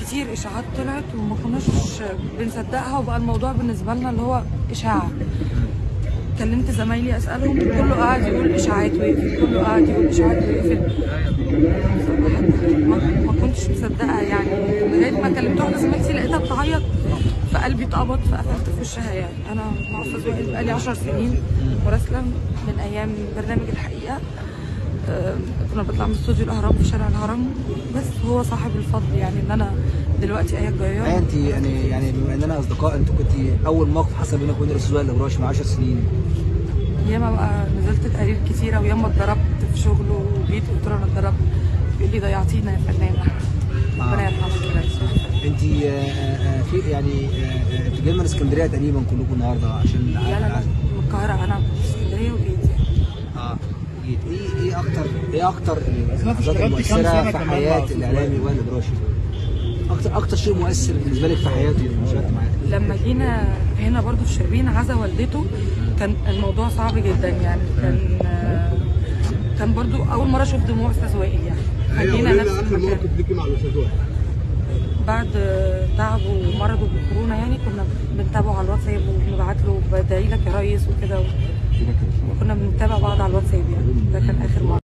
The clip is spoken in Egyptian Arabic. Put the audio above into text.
كتير اشاعات طلعت وما كناش بنصدقها وبقى الموضوع بالنسبه لنا اللي هو اشاعه كلمت زمايلي اسالهم كله قاعد يقول اشاعات ويقفل كله قاعد يقول اشاعات ويقفل ما ما كنتش مصدقه يعني لغايه ما كلمت واحده زميلتي لقيتها بتعيط فقلبي اتقبض فقفلت في وشها يعني انا مع استاذ وائل بقالي 10 سنين مراسله من ايام برنامج الحقيقه آه، كنا بنطلع من استوديو الاهرام في شارع الهرم بس هو صاحب الفضل يعني ان انا دلوقتي اياد آه، جيار انت يعني يعني بما اننا اصدقاء انت كنت اول موقف حصل بينك وبين الاستاذ وائل الابراش من 10 سنين ياما بقى نزلت تقارير كتيره وياما اتضربت في شغله وجيت قلت له انا اتضربت بيقول لي ضيعتينا يا فنانه ربنا يرحمك يا ريس انت آه، آه، في يعني آه، آه، انت جايه من اسكندريه تقريبا كلكم النهارده عشان لا لا لا من القاهره انا في اسكندريه وجيت يعني اه جيت ايه ايه اكتر ايه اكتر أنت اللحظات اشتغلتي كام المؤثره سنة في كمان مع حياه أستاذ الاعلامي وائل؟ وائل الابراشي اكتر اكتر شيء مؤثر بالنسبه لك في حياته لما اشتغلت معاه لما جينا هنا برضو في شربين عزا والدته كان الموضوع صعب جدا يعني كان آه، كان برضو اول مره اشوف دموع استاذ وائل يعني خلينا نفس المكان ليكي مع الاستاذ وائل بعد تعبه ومرضه بالكورونا يعني كنا بنتابعه على الواتساب وبنبعت له بدعي لك يا ريس وكده وكنا بنتابع بعض على الواتساب يعني ده كان اخر مره